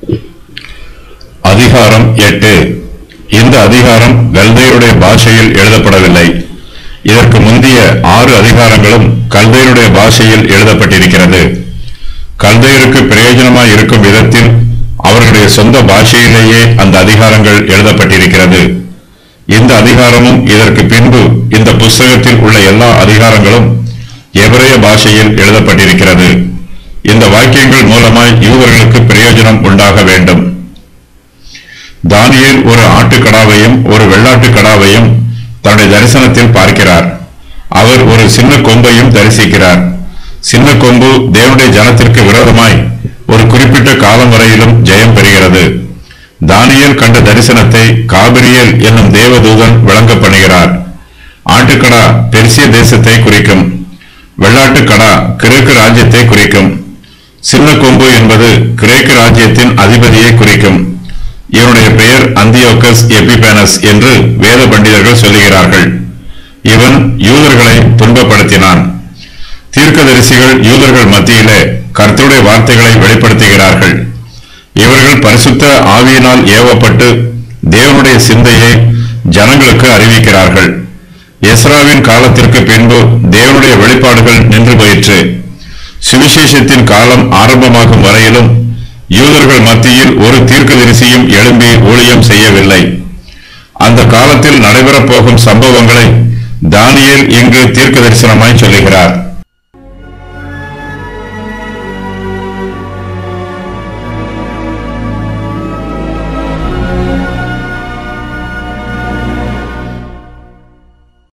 அதிகாரம் எட்டு இந்த அதிகாரம் கல்தையருடைய பாஷையில் எழுதப்படவில்லை இதற்கு முந்தைய ஆறு அதிகாரங்களும் கல்தையருடைய பாஷையில் எழுதப்பட்டிருக்கிறது கல்தையருக்கு பிரயோஜனமாய் இருக்கும் விதத்தில் அவர்களுடைய சொந்த பாஷையிலேயே அந்த அதிகாரங்கள் எழுதப்பட்டிருக்கிறது இந்த அதிகாரமும் இதற்கு பின்பு இந்த புஸ்தகத்தில் உள்ள எல்லா அதிகாரங்களும் எபிரேய பாஷையில் எழுதப்பட்டிருக்கிறது இந்த வாக்கியங்கள் மூலமாய் யூதர்களுக்கு பிரயோஜனம் உண்டாக வேண்டும் தானியேல் ஒரு ஆட்டுக்கடாவையும் ஒரு வெள்ளாட்டுக் கடாவையும் தன்னுடைய தரிசனத்தில் பார்க்கிறார் அவர் ஒரு சின்ன கொம்பையும் தரிசிக்கிறார் சின்ன கொம்பு தேவனுடைய ஜனத்திற்கு விரோதமாய் ஒரு குறிப்பிட்ட காலம் வரையிலும் ஜெயம் பெறுகிறது தானியேல் கண்ட தரிசனத்தை காபிரியேல் என்னும் தேவதூதன் விளங்க பண்ணுகிறார் ஆட்டுக்கடா பெர்சிய தேசத்தை குறிக்கும் வெள்ளாட்டுக் கடா கிரேக்கு ராஜ்யத்தை குறிக்கும் சின்ன கொம்பு என்பது கிரேக்கு ராஜ்யத்தின் அதிபதியை குறிக்கும் இவனுடைய பெயர் அந்தியோக்கஸ் எபிபேனஸ் என்று வேத பண்டிதர்கள் சொல்லுகிறார்கள் இவன் யூதர்களை துன்பப்படுத்தினான் தீர்க்கதரிசிகள் யூதர்கள் மத்தியிலே கர்த்தருடைய வார்த்தைகளை வெளிப்படுத்துகிறார்கள் இவர்கள் பரிசுத்த ஆவியினால் ஏவப்பட்டு தேவனுடைய சிந்தையை ஜனங்களுக்கு அறிவிக்கிறார்கள் எஸ்ராவின் காலத்திற்கு பின்பு தேவனுடைய வெளிப்பாடுகள் நின்று போயிற்று சுவிசேஷத்தின் காலம் ஆரம்பமாகும் வரையிலும் யூதர்கள் மத்தியில் ஒரு தீர்க்கதரிசியும் எழும்பி ஊழியம் செய்யவில்லை அந்த காலத்தில் நடைபெறப் போகும் சம்பவங்களை தானியேல் இங்கு தீர்க்க தரிசனமாய் சொல்லுகிறார்